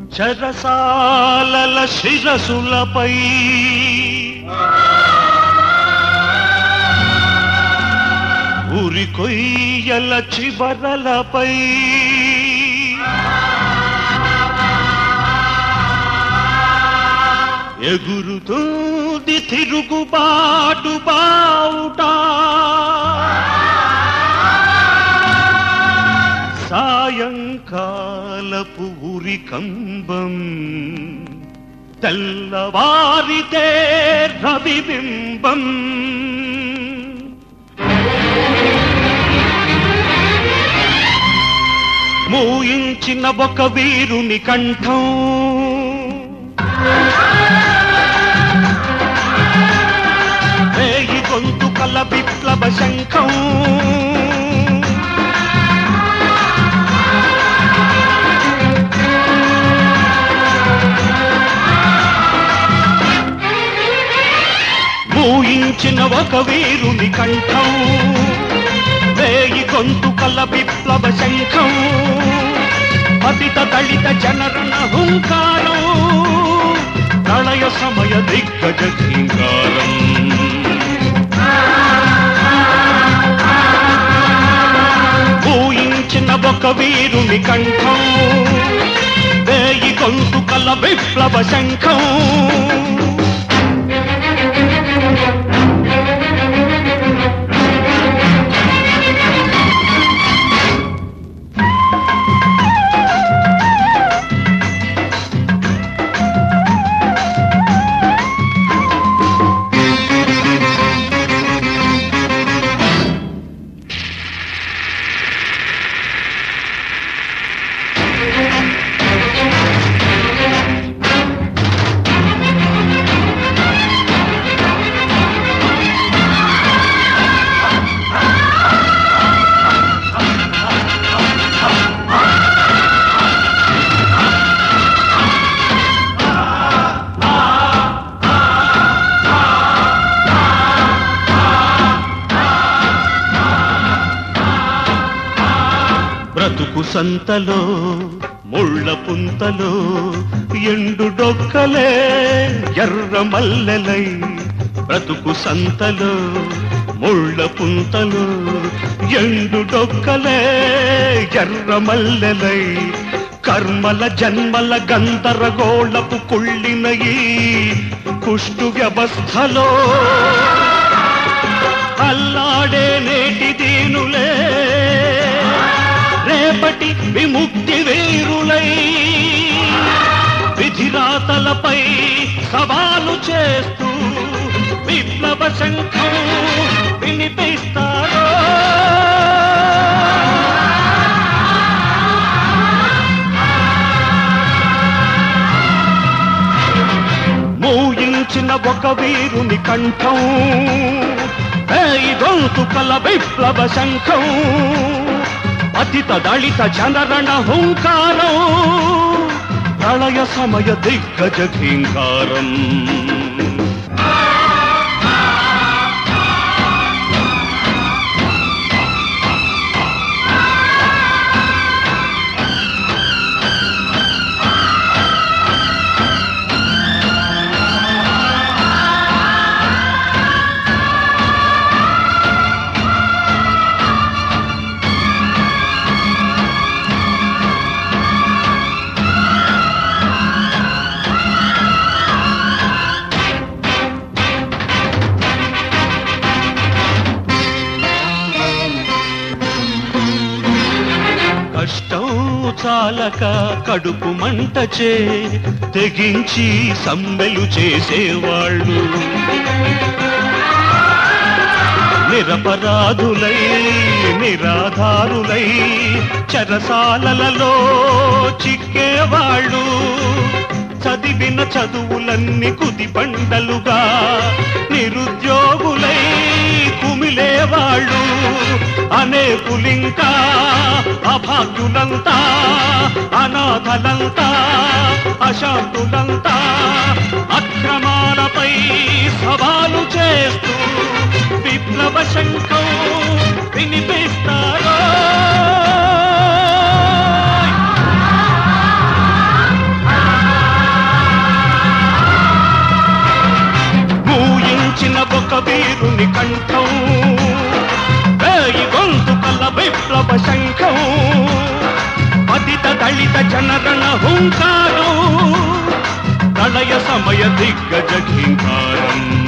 చరసాలల శిరసులపై ఉరి కొయ్యల చివరలపై ఎగురుతూది తిరుగుబాటు బావుట సాయంకాలపు ఉరి కంబం తెల్లవారితే రవిబింబం మూయించిన ఒక వీరుని కంఠం వేయి గొంతుకల విప్లవ శంఖం మూయించిన ఒక వీరుని కంఠం వేయి గొంతుకల విప్లవ శంఖం పతిత దళిత జనరణ హుంకారం ప్రళయ సమయ దిగ్గజ ఘీంకారం ఊహించిన ఒక వీరుని కంఠం వేయి గొంతుకల విప్లవ శంఖం బ్రతుకు సంతలో ముళ్ళ పుంతలో ఎండు డొక్కలే ఎర్ర మల్లెలై బ్రతుకు సంతలో ముళ్ళ పుంతలో ఎండు డొక్కలే ఎర్ర మల్లెలై కర్మల జన్మల గందరగోళపు కుళ్ళినయి కుష్టు వ్యవస్థలో అల్లాడే నేటి దీనులే రేపటి విముక్తి వీరులై విధిరాతలపై సవాలు చేస్తూ విప్లవ శంఖం వినిపిస్తారో మూయించిన ఒక వీరుని కంఠం వేయి గొంతుకల విప్లవ శంఖం పతిత దళిత జనరణ హుంకారం ప్రళయ సమయ దిగ్గజ ఘీంకారం కష్టం చాలక కడుపు మంటచే తెగించి సమ్మెలు చేసేవాళ్ళు నిరపరాధులై నిరాధారులై చెరసాలలలో చిక్కేవాళ్ళు చదివిన చదువులన్నీ కుది బండలుగా నిరుద్యోగులై కుమిలేవాళ్ళు అనేకులింకా అభాగ్యులంతా అనాథలంతా అశాంతులంతా అక్రమాలపై సవాలు చేస్తూ విప్లవ శంఖం వినిపిస్తారో మణి కంఠం వేయి గొంతుకల విప్లవ శంఖం పతిత దళిత జనగణ హుంకారం ప్రళయ సమయ దిగ్గజ ఘీంకారం